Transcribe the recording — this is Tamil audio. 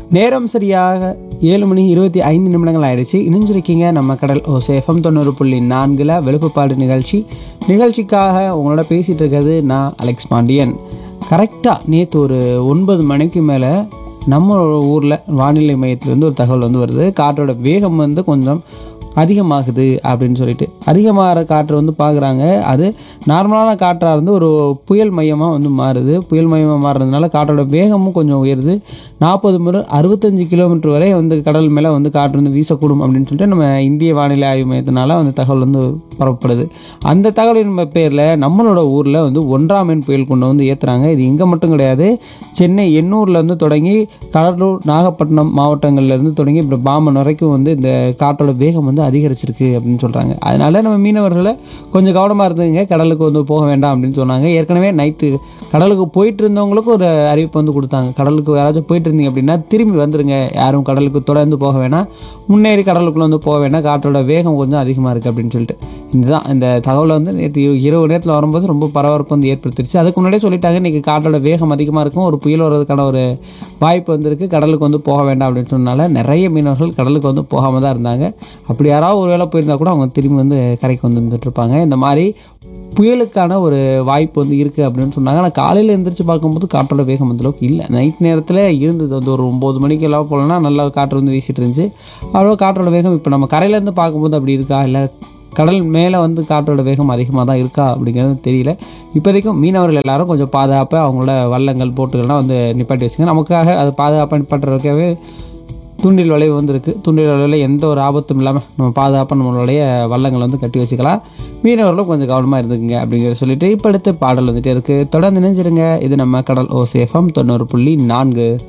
நேரம் சரியாக ஏழு மணி இருபத்தி ஐந்து நிமிடங்கள் ஆயிடுச்சு இணைஞ்சிருக்கீங்க நம்ம கடல் ஓசை எஃப்எம் தொண்ணூறு புள்ளி நான்கில் வெளுப்புப்பாடு நிகழ்ச்சி நிகழ்ச்சிக்காக உங்களோட பேசிகிட்டு இருக்கிறது நான் அலெக்ஸ் பாண்டியன் கரெக்டாக நேற்று ஒரு ஒன்பது மணிக்கு மேலே நம்ம ஊரில் வானிலை மையத்துலேருந்து ஒரு தகவல் வந்து வருது காற்றோட வேகம் வந்து கொஞ்சம் அதிகமாகுது அப்படின்னு சொல்லிட்டு அதிகமாகிற காற்று வந்து பார்க்குறாங்க அது நார்மலான காற்றாக இருந்து ஒரு புயல் மையமாக வந்து மாறுது புயல் மையமாக மாறுறதுனால காற்றோட வேகமும் கொஞ்சம் உயருது நாற்பது முதல் அறுபத்தஞ்சு கிலோமீட்டர் வரை வந்து கடல் மேலே வந்து காற்று வந்து வீசக்கூடும் அப்படின்னு சொல்லிட்டு நம்ம இந்திய வானிலை ஆய்வு மையத்தினால வந்து தகவல் வந்து பரப்பப்படுது அந்த தகவலின் பேரில் நம்மளோட ஊரில் வந்து ஒன்றாம் எண் புயல் கொண்டு வந்து ஏற்றுறாங்க இது இங்கே மட்டும் கிடையாது சென்னை எண்ணூர்லேருந்து தொடங்கி கடலூர் நாகப்பட்டினம் மாவட்டங்கள்லேருந்து தொடங்கி இப்போ பாம்பன் வரைக்கும் வந்து இந்த காற்றோட வேகம் வந்து அதிகரிச்சிருக்கு அப்படின்னு சொல்கிறாங்க அதனால நம்ம மீனவர்களை கொஞ்சம் கவனமாக இருந்துங்க கடலுக்கு வந்து போக வேண்டாம் அப்படின்னு சொன்னாங்க ஏற்கனவே நைட்டு கடலுக்கு போயிட்டு இருந்தவங்களுக்கும் ஒரு அறிவிப்பு வந்து கொடுத்தாங்க கடலுக்கு யாராச்சும் போயிட்டு இருந்தீங்க அப்படின்னா திரும்பி வந்துருங்க யாரும் கடலுக்கு தொடர்ந்து போக வேணாம் முன்னேறி கடலுக்குள்ளே வந்து போக வேணாம் காற்றோட வேகம் கொஞ்சம் அதிகமாக இருக்குது அப்படின்னு சொல்லிட்டு இதுதான் இந்த தகவலை வந்து நேற்று இரவு நேரத்தில் வரும்போது ரொம்ப பரபரப்பு வந்து ஏற்படுத்திருச்சு அதுக்கு முன்னாடியே சொல்லிட்டாங்க இன்றைக்கி காற்றோட வேகம் அதிகமாக இருக்கும் ஒரு புயல் வர்றதுக்கான ஒரு வாய்ப்பு வந்திருக்கு கடலுக்கு வந்து போக வேண்டாம் அப்படின்னு சொன்னனால நிறைய மீனவர்கள் கடலுக்கு வந்து போகாமல் தான் இருந்தாங்க அப்படி யாராவது ஒரு வேளை போயிருந்தா கூட அவங்க திரும்பி வந்து கரைக்கு வந்து இருந்துட்டு இருப்பாங்க இந்த மாதிரி புயலுக்கான ஒரு வாய்ப்பு வந்து இருக்குது அப்படின்னு சொன்னாங்க ஆனால் காலையில் எழுந்திரிச்சு பார்க்கும்போது காற்றோட வேகம் அந்த அளவுக்கு இல்லை நைட் நேரத்தில் இருந்தது வந்து ஒரு ஒம்பது மணிக்கு எல்லாம் போலனா நல்லா காற்று வந்து வீசிட்டு இருந்துச்சு அவ்வளோ காற்றோட வேகம் இப்போ நம்ம கரையிலேருந்து பார்க்கும்போது அப்படி இருக்கா இல்லை கடல் மேலே வந்து காற்றோட வேகம் அதிகமாக தான் இருக்கா அப்படிங்கிறது தெரியல இப்போதைக்கும் மீனவர்கள் எல்லாரும் கொஞ்சம் பாதுகாப்பாக அவங்களோட வள்ளங்கள் போட்டுகள்லாம் வந்து நிப்பாட்டி வச்சுங்க நமக்காக அது பாதுகாப்பாக நிப்பாட்டுறதுக்காகவே தூண்டில் வளைவு வந்திருக்கு தூண்டில் வளைவில் எந்த ஒரு ஆபத்தும் இல்லாமல் நம்ம பாதுகாப்பாக நம்மளுடைய வள்ளங்கள் வந்து கட்டி வச்சுக்கலாம் மீனவர்களும் கொஞ்சம் கவனமாக இருந்துக்குங்க அப்படிங்கிறத சொல்லிட்டு இப்போ அடுத்து பாடல் வந்துட்டே இருக்குது தொடர்ந்து நினைஞ்சிருங்க இது நம்ம கடல் ஓசேஃபம் தொண்ணூறு புள்ளி நான்கு